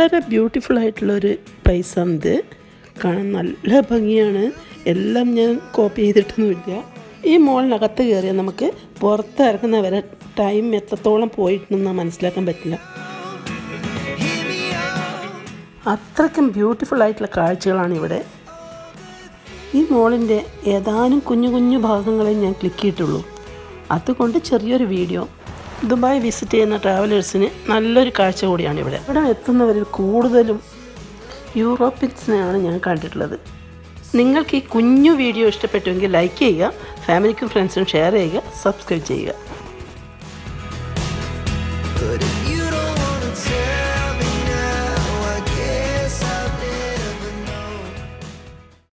വളരെ ബ്യൂട്ടിഫുൾ ആയിട്ടുള്ളൊരു പ്ലേസാണിത് കാണാൻ നല്ല ഭംഗിയാണ് എല്ലാം ഞാൻ കോപ്പി ചെയ്തിട്ടൊന്നുമില്ല ഈ മോളിനകത്ത് കയറിയാൽ നമുക്ക് പുറത്ത് ഇറങ്ങുന്ന വരെ ടൈം എത്രത്തോളം പോയിട്ടൊന്നും മനസ്സിലാക്കാൻ പറ്റില്ല അത്രയ്ക്കും ബ്യൂട്ടിഫുൾ ആയിട്ടുള്ള കാഴ്ചകളാണ് ഇവിടെ ഈ മോളിൻ്റെ ഏതാനും കുഞ്ഞു കുഞ്ഞു ഭാഗങ്ങളെ ഞാൻ ക്ലിക്ക് ചെയ്തിട്ടുള്ളൂ അതുകൊണ്ട് ചെറിയൊരു വീഡിയോ ദുബായ് വിസിറ്റ് ചെയ്യുന്ന ട്രാവലേഴ്സിന് നല്ലൊരു കാഴ്ച കൂടിയാണ് ഇവിടെ ഇവിടെ എത്തുന്നവരിൽ കൂടുതലും യൂറോപ്യൻസിനെയാണ് ഞാൻ കണ്ടിട്ടുള്ളത് നിങ്ങൾക്ക് ഈ കുഞ്ഞു വീഡിയോ ഇഷ്ടപ്പെട്ടുവെങ്കിൽ ലൈക്ക് ചെയ്യുക ഫാമിലിക്കും ഫ്രണ്ട്സിനും ഷെയർ ചെയ്യുക സബ്സ്ക്രൈബ് ചെയ്യുക